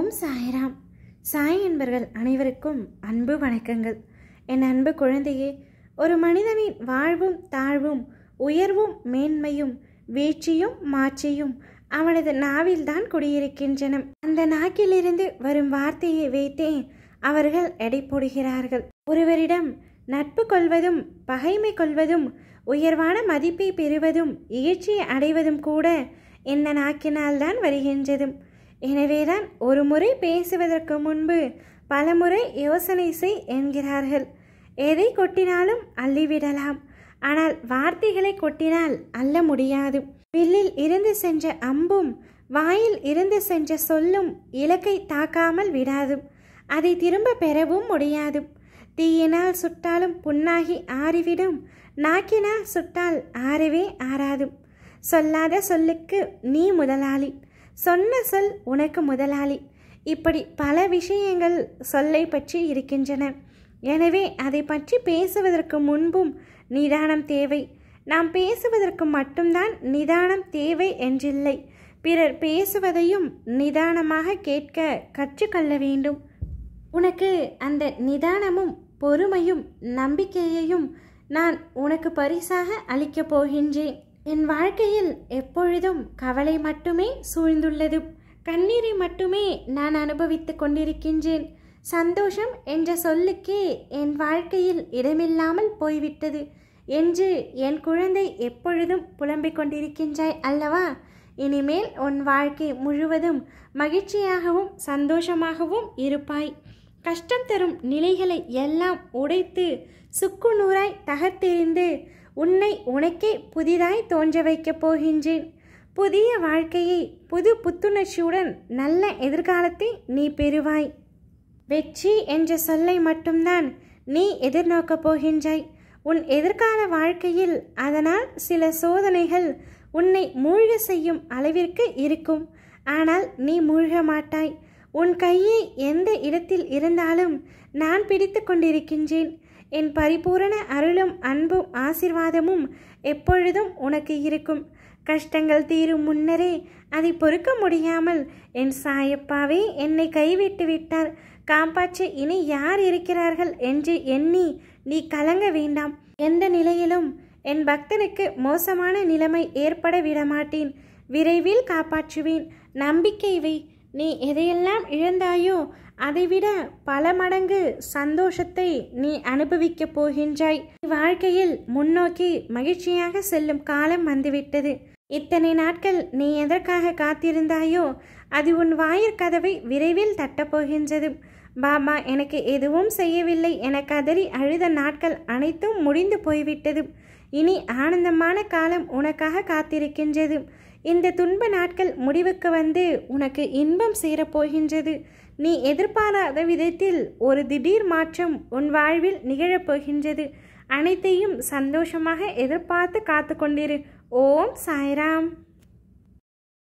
ஓம் சாய்ராம் சாய் என்பர்கள் அனைவருக்கும் அன்பு வணக்கங்கள் என் அன்பு குழந்தையே ஒரு மனிதனின் வாழ்வும் தாழ்வும் உயர்வும் மேன்மையும் வீழ்ச்சியும் மாட்சியும் அவனது நாவில்தான் குடியிருக்கின்றன அந்த நாக்கிலிருந்து வரும் வார்த்தையை வைத்தே அவர்கள் எடை போடுகிறார்கள் ஒருவரிடம் நட்பு கொள்வதும் பகைமை கொள்வதும் உயர்வான மதிப்பை பெறுவதும் இகழ்ச்சியை அடைவதும் கூட இந்த நாக்கினால்தான் வருகின்றது எனவேதான் ஒரு முறை பேசுவதற்கு முன்பு பலமுறை யோசனை செய் என்கிறார்கள் எதை கொட்டினாலும் அள்ளிவிடலாம் ஆனால் வார்த்தைகளை கொட்டினால் அள்ள முடியாது வில்லில் இருந்து சென்ற அம்பும் வாயில் இருந்து சென்ற சொல்லும் இலக்கை தாக்காமல் விடாது அதை திரும்ப பெறவும் முடியாது தீயினால் சுட்டாலும் புண்ணாகி ஆறிவிடும் நாக்கினால் சுட்டால் ஆறவே ஆறாது சொல்லாத சொல்லுக்கு நீ முதலாளி சொன்ன சொல் உனக்கு முதலாளி இப்படி பல விஷயங்கள் சொல்லை பற்றி இருக்கின்றன எனவே அதை பற்றி பேசுவதற்கு முன்பும் நிதானம் தேவை நாம் பேசுவதற்கு மட்டும்தான் நிதானம் தேவை என்றில்லை பிறர் பேசுவதையும் நிதானமாக கேட்க கற்றுக்கொள்ள வேண்டும் உனக்கு அந்த நிதானமும் பொறுமையும் நம்பிக்கையையும் நான் உனக்கு பரிசாக அளிக்கப் போகின்றேன் என் வாழ்க்கையில் எப்பொழுதும் கவலை மட்டுமே சூழ்ந்துள்ளது கண்ணீரை மட்டுமே நான் அனுபவித்துக் கொண்டிருக்கின்றேன் சந்தோஷம் என்ற சொல்லுக்கே என் வாழ்க்கையில் இடமில்லாமல் போய்விட்டது என்று என் குழந்தை எப்பொழுதும் புலம்பிக் கொண்டிருக்கின்றாய் அல்லவா இனிமேல் உன் வாழ்க்கை முழுவதும் மகிழ்ச்சியாகவும் சந்தோஷமாகவும் இருப்பாய் கஷ்டம் தரும் நிலைகளை எல்லாம் உடைத்து சுக்குநூறாய் தகர்த்தெறிந்து உன்னை உனக்கே புதிதாய் தோன்ற வைக்கப் போகின்றேன் புதிய வாழ்க்கையை புது புத்துணர்ச்சியுடன் நல்ல எதிர்காலத்தை நீ பெறுவாய் வெற்றி என்ற சொல்லை மட்டும்தான் நீ எதிர்நோக்கப் போகின்றாய் உன் எதிர்கால வாழ்க்கையில் அதனால் சில சோதனைகள் உன்னை மூழ்க செய்யும் அளவிற்கு இருக்கும் ஆனால் நீ மூழ்க மாட்டாய் உன் கையை எந்த இடத்தில் இருந்தாலும் நான் பிடித்து கொண்டிருக்கின்றேன் என் பரிபூரண அருளும் அன்பும் ஆசிர்வாதமும் எப்பொழுதும் உனக்கு இருக்கும் கஷ்டங்கள் தீரும் முன்னரே அதை பொறுக்க முடியாமல் என் சாயப்பாவே என்னை கைவிட்டு விட்டார் காப்பாற்ற இனி யார் இருக்கிறார்கள் என்று எண்ணி நீ கலங்க வேண்டாம் எந்த நிலையிலும் என் பக்தனுக்கு மோசமான நிலைமை ஏற்பட விடமாட்டேன் விரைவில் காப்பாற்றுவேன் நம்பிக்கை வை நீ எதையெல்லாம் இழந்தாயோ அதைவிட பல மடங்கு சந்தோஷத்தை நீ அனுபவிக்கப் போகின்றாய் வாழ்க்கையில் முன்னோக்கி மகிழ்ச்சியாக செல்லும் காலம் வந்துவிட்டது இத்தனை நாட்கள் நீ எதற்காக காத்திருந்தாயோ அது உன் வாயிற் கதவை விரைவில் தட்டப்போகின்றது பாபா எனக்கு எதுவும் செய்யவில்லை என கதறி அழுத நாட்கள் அனைத்தும் முடிந்து போய்விட்டது இனி ஆனந்தமான காலம் உனக்காக காத்திருக்கின்றது இந்த துன்ப நாட்கள் முடிவுக்கு வந்து உனக்கு இன்பம் சேரப்போகின்றது நீ எதிர்பாராத விதத்தில் ஒரு திடீர் மாற்றம் உன் வாழ்வில் நிகழப்போகின்றது அனைத்தையும் சந்தோஷமாக எதிர்பார்த்து காத்து கொண்டிரு ஓம் சாய்ராம்